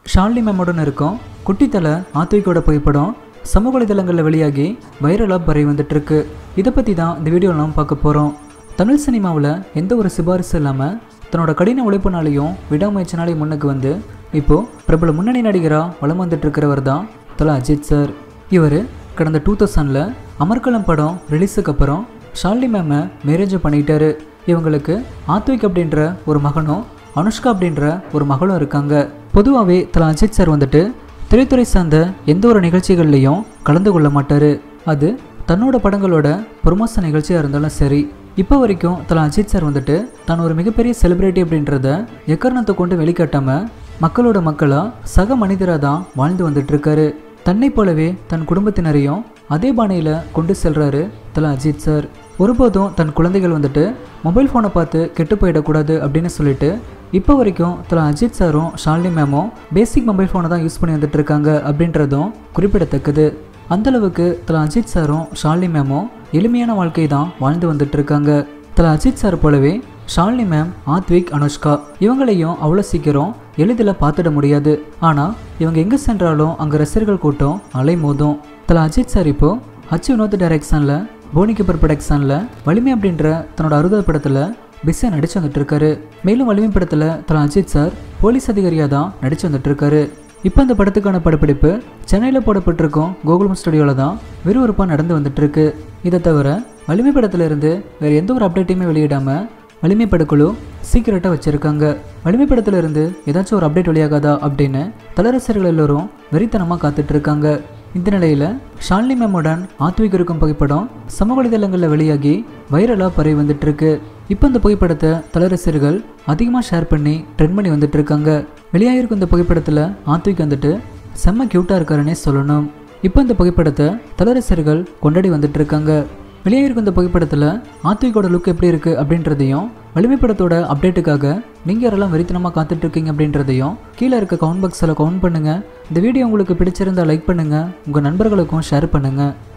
ஷாலினி மேமோடன் இருக்கும் குட்டித்தலை ஆத்விகோட புகைப்படம் சமூக வலைதளங்களில் வெளியாகி வைரலாக பரவி வந்துட்டுருக்கு இதை பற்றி தான் இந்த வீடியோவில் நாம் பார்க்க போகிறோம் தமிழ் சினிமாவில் எந்த ஒரு சிபாரிசு இல்லாமல் தன்னோட கடின உழைப்புனாலையும் விடாமுயற்சினாலையும் முன்னுக்கு வந்து இப்போது பிரபல முன்னணி நடிகராக வலம் வந்துட்டு இருக்கிறவர் தான் தலா அஜித் சார் இவர் கடந்த டூ தௌசண்டில் அமர்கலம் படம் ரிலீஸுக்கு அப்புறம் ஷாலினி மேமை மேரேஜ் பண்ணிட்டாரு இவங்களுக்கு ஆத்விக் அப்படின்ற ஒரு மகனும் அனுஷ்கா அப்படின்ற ஒரு மகளும் இருக்காங்க பொதுவாகவே தலா அஜித் சார் வந்துட்டு திரைத்துறை சார்ந்த எந்த ஒரு நிகழ்ச்சிகள்லையும் கலந்து கொள்ள மாட்டார் அது தன்னோட படங்களோட ப்ரொமோஷன் நிகழ்ச்சியாக இருந்தாலும் சரி இப்போ வரைக்கும் தலா அஜித் சார் வந்துட்டு தான் ஒரு மிகப்பெரிய செலிபிரிட்டி அப்படின்றத எக்காரணத்தை கொண்டு வெளிக்காட்டாமல் மக்களோட மக்களாக சக மனிதராக தான் வாழ்ந்து வந்துட்டு இருக்காரு தன்னை போலவே தன் குடும்பத்தினரையும் அதே பாணியில் கொண்டு செல்றாரு தலா அஜித் சார் ஒருபோதும் தன் குழந்தைகள் வந்துட்டு மொபைல் ஃபோனை பார்த்து கெட்டு போயிடக்கூடாது அப்படின்னு சொல்லிட்டு இப்போ வரைக்கும் தலா அஜித் சாரும் ஷாலினி மேமும் பேசிக் மொபைல் ஃபோனை தான் யூஸ் பண்ணி வந்துட்டு இருக்காங்க அப்படின்றதும் குறிப்பிடத்தக்கது அந்தளவுக்கு தலா அஜித் சாரும் ஷாலினி மேமும் எளிமையான வாழ்க்கை தான் வாழ்ந்து வந்துட்டு இருக்காங்க தலா அஜித் சார் போலவே ஷாலினி மேம் ஆத்விக் அனுஷ்கா இவங்களையும் அவ்வளோ சீக்கிரம் எளிதில் பார்த்துட முடியாது ஆனால் இவங்க எங்கே சென்றாலும் அங்கே ரசிகர்கள் கூட்டம் அலை மோதும் தலா அஜித் சார் இப்போ ஹச் வினோத் டைரக்ஷனில் போனி கபூர் ப்ரொடக்ஷனில் வலிமை அப்படின்ற தன்னோட அறுபது படத்தில் பிஸியாக நடிச்சு வந்துட்டு இருக்காரு மேலும் வலிமை படத்தில் தலா அஜித் சார் போலீஸ் அதிகாரியாக தான் நடிச்சு வந்துட்டு இருக்காரு இப்போ அந்த படத்துக்கான படப்பிடிப்பு சென்னையில் போடப்பட்டிருக்கும் கோகுலம் ஸ்டுடியோவில் தான் விறுவிறுப்பாக நடந்து வந்துட்டு இருக்கு இதை தவிர வலிமை படத்துல இருந்து வேறு எந்த ஒரு அப்டேட்டையுமே வெளியிடாமல் வலிமை படக்குழு சீக்கிரட்டாக வச்சுருக்காங்க வலிமை படத்துல இருந்து ஏதாச்சும் ஒரு அப்டேட் வெளியாகாதா அப்படின்னு தலரசர்கள் எல்லோரும் வெறித்தனமாக காத்துட்டு இருக்காங்க இந்த நிலையில் ஷாலினி மேமுடன் ஆத்விக் இருக்கும் புகைப்படம் சமூக வலைதளங்களில் வெளியாகி வைரலாக பரவி வந்துட்டு இருக்கு இப்போ இந்த புகைப்படத்தை தலரசிகர்கள் அதிகமாக ஷேர் பண்ணி ட்ரெண்ட் பண்ணி வந்துட்டு இருக்காங்க வெளியாகிருக்கும் இந்த புகைப்படத்தில் ஆத்விக் வந்துட்டு செம்ம க்யூட்டாக இருக்காருன்னே சொல்லணும் இப்போ இந்த புகைப்படத்தை தலரசிகர்கள் கொண்டாடி வந்துட்டு இருக்காங்க வெளியாகிருக்கும் இந்த புகைப்படத்தில் ஆத்விகோட லுக் எப்படி இருக்குது அப்படின்றதையும் வலிமை படத்தோட அப்டேட்டுக்காக நீங்கள் யாரெல்லாம் வெறித்தனமாக காத்துட்ருக்கீங்க அப்படின்றதையும் கீழே இருக்க கவுண்ட் பாக்ஸில் கவுண்ட் பண்ணுங்கள் இந்த வீடியோ உங்களுக்கு பிடிச்சிருந்தா லைக் பண்ணுங்கள் உங்கள் நண்பர்களுக்கும் ஷேர் பண்ணுங்கள்